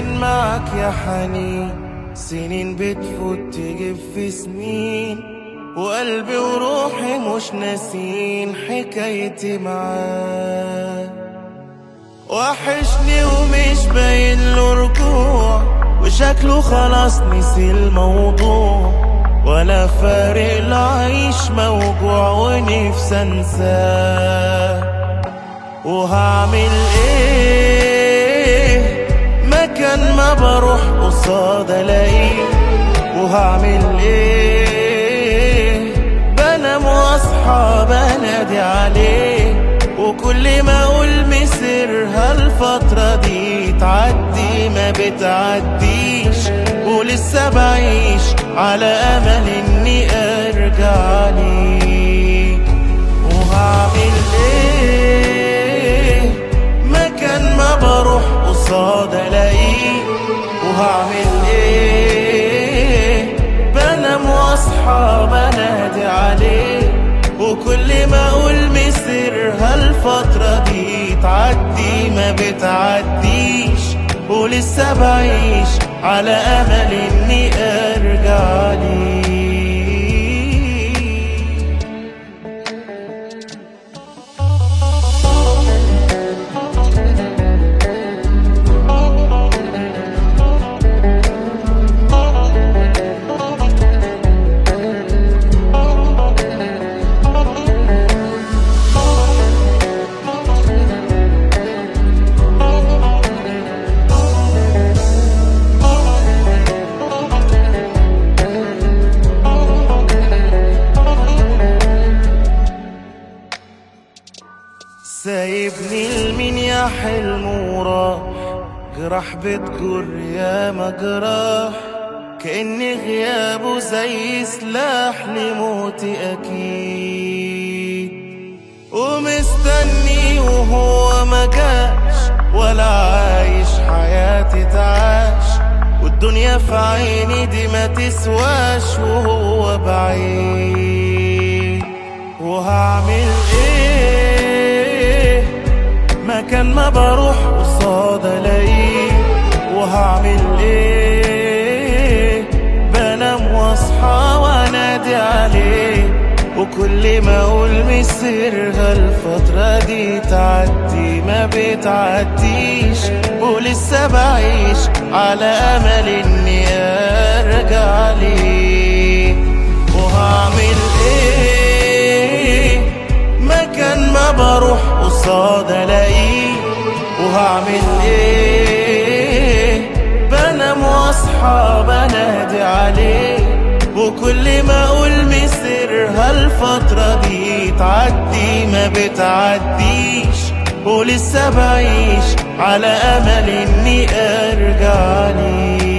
فين معك يا حنين سنين بتفوت تجيب في سنين وقلبي وروحي مش ناسين حكايتي معاك وحشني ومش باين له رجوع وشكله خلاص نسي الموضوع ولا فارق له عيش موجوع ونفسي انساه وهعمل ايه مكان ما بروح قصاد الاقيه وهعمل ايه بنام واصحى بنادي عليه وكل ما اقول مسرها الفترة دي تعدي ما بتعديش ولسه بعيش على امل اني ارجع ليه وهعمل ايه مكان ما بروح قصاد الاقيه وهعمل ايه بنام واصحى بنادي عليه وكل ما اقول مسرها الفترة دي تعدي ما بتعديش ولسه بعيش على امل اني ارجع ليه سايبني لمين يا حلم وراح جراح بتجر يا مجراح كأن غيابه زي سلاح لموتي أكيد ومستني وهو ما جاش ولا عايش حياتي تعاش والدنيا في عيني دي ما تسواش وهو بعيد وهعمل ايه مكان ما بروح قصاد الاقيه وهعمل ايه بنام واصحى وانادي عليه وكل ما اقول مسرها الفترة دي تعدي ما بتعديش ولسه بعيش على امل اني ارجع ليه وهعمل ايه مكان ما بروح قصاد الاقيه وهعمل ايه بنام واصحى بنادي عليه وكل ما اقول مسرها الفترة دي تعدي ما بتعديش ولسه بعيش على امل اني ارجع ليه